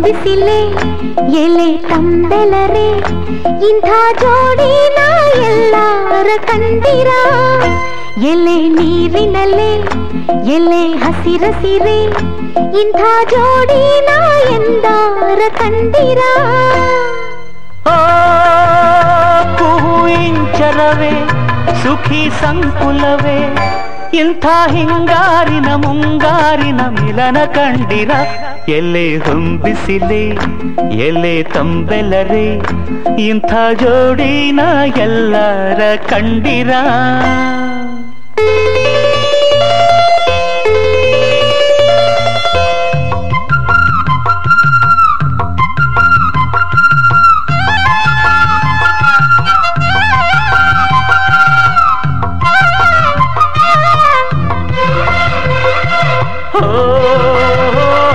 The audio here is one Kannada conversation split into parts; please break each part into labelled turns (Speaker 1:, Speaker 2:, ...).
Speaker 1: ಹೊಂಬಿಸಿಲೆ ಎಲೆ ತಂಬೆಲರೆ ಇಂಥ ಜೋಡಿನ ಎಲ್ಲಾರ ಕಂಡಿರ ಎಲೆ ನೀರಿನಲ್ಲೇ ಎಲೆ ಹಸಿರಸಿರೆ ಇಂಥ ಜೋಡಿನ ಎಂದಾರ ಕಂಡಿರ
Speaker 2: ಓ ಕುಹು ಇಂಚರವೇ ಸುಖಿ ಸಂಕುಲವೇ ಇಂಥ ಹಿಂಗಾರಿನ ಮುಂಗಾರಿನ ಮಿಲನ ಕಂಡಿರ ಎಲೆ ಹೊಂಬಿಸಿಲೆ ಎಲೆ ತಂಬೆಲರೆ ಇಂಥ ಜೋಡಿನ ಎಲ್ಲರ ಕಂಡಿರ ಓ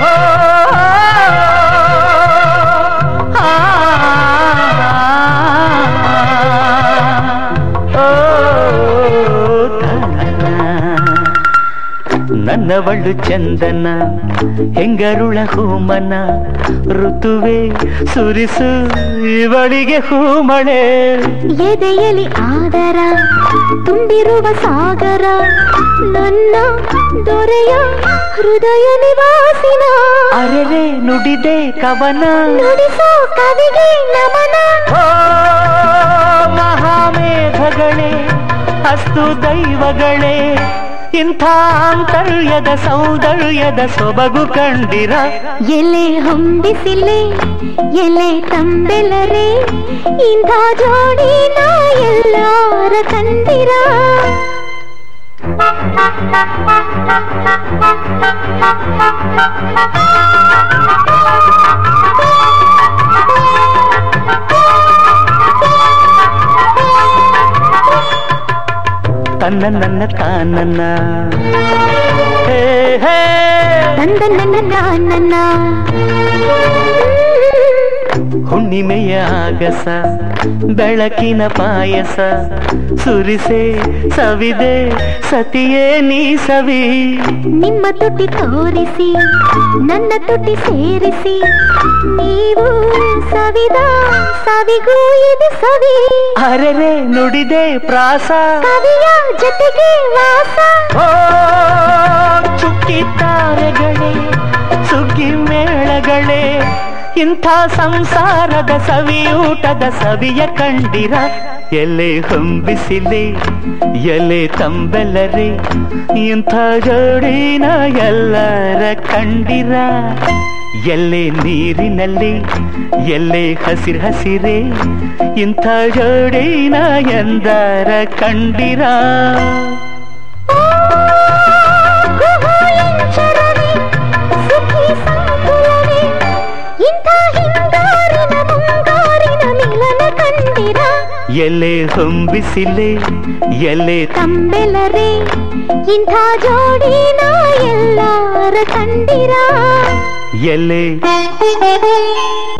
Speaker 2: ನನ್ನವಳು ಚಂದನ ಹೆಂಗರುಳ ಹೂಮನ ಋತುವೆ ಸುರಿಸು ಇವಳಿಗೆ ಹೂಮಳೆ
Speaker 1: ಎದೆಯಲಿ ಆದರ ತುಂಬಿರುವ ಸಾಗರ ನನ್ನ ದೊರೆಯ ಹೃದಯ ನಿವಾಸಿನ
Speaker 2: ಅರೆರೆ ನುಡಿದೆ ಕವನ
Speaker 1: ನುಡಿಸೋ ಕವಿಗೆ ನಮನ
Speaker 2: ಓ ಮಹಾಮೇಧಗಳೇ ಅಸ್ತು ದೈವಗಳೇ ಇಂಥ ಆಂತರ್ಯದ ಸೌಂದರ್ಯದ ಸೊಬಗು ಕಂಡಿರ
Speaker 1: ಎಲೆ ಹೊಂಬಿಸಿಲೆ ಎಲೆ ತಂಬೆಲರೆ ಇಂಥ ಜೋಡಿನ ಎಲ್ಲಾರ ಕಂದಿರ
Speaker 2: ತನ್ನ ನನ್ನ ತಾನನ್ನ ಹೇ ಹೇ
Speaker 1: ತಂದ ನನ್ನ ನನ್ನ
Speaker 2: ಹುಣ್ಣಿಮೆಯ ಆಗಸ ಬೆಳಕಿನ ಪಾಯಸ ಸುರಿಸೆ ಸವಿದೆ ಸತಿಯೇ ನೀ ಸವಿ
Speaker 1: ನಿಮ್ಮ ತುಟಿ ತೋರಿಸಿ ನನ್ನ ತುಟಿ ಸೇರಿಸಿ ನೀವು ಸವಿದ ಸವಿಗೂ ಇದು ಸವಿ
Speaker 2: ಅರೆರೆ ನುಡಿದೆ ಪ್ರಾಸ
Speaker 1: ಕವಿಯ ಜೊತೆಗೆ ವಾಸ
Speaker 2: ಓ ಚುಕ್ಕಿ ತಾರೆಗಳೇ ಸುಗ್ಗಿ ಮೇಳಗಳೇ ಇಂಥ ಸಂಸಾರದ ಸವಿಯೂಟದ ಸವಿಯ ಕಂಡಿರ ಎಲೆ ಹೊಂಬಿಸಿಲೆ ಎಲೆ ತಂಬೆಲರೆ ಇಂಥ ಜೋಡಿನ ಎಲ್ಲರ ಕಂಡಿರ ಎಲ್ಲೆ ನೀರಿನಲ್ಲಿ ಎಲ್ಲೆ ಹಸಿರು ಹಸಿರೆ ಇಂಥ ಜೋಡಿನ ಎಂದರ ಕಂಡಿರ
Speaker 1: ಕುಹೂಲಿಂಚರವೇ, ಸುಖಿ ಸಂಕುಲವೇ, ಇಂಥ ಹಿಂಗಾರಿನ ಮುಂಗಾರಿನ ಮಿಲನ ಕಂಡಿರ
Speaker 2: ಎಲೆ ಹೊಂಬಿಸಿಲೆ ಎಲೆ
Speaker 1: ತಂಬೆಲರೆ ಇಂಥ ಜೋಡಿನ ಎಲ್ಲಾರ ಕಂಡಿರ
Speaker 2: ಎಲೆ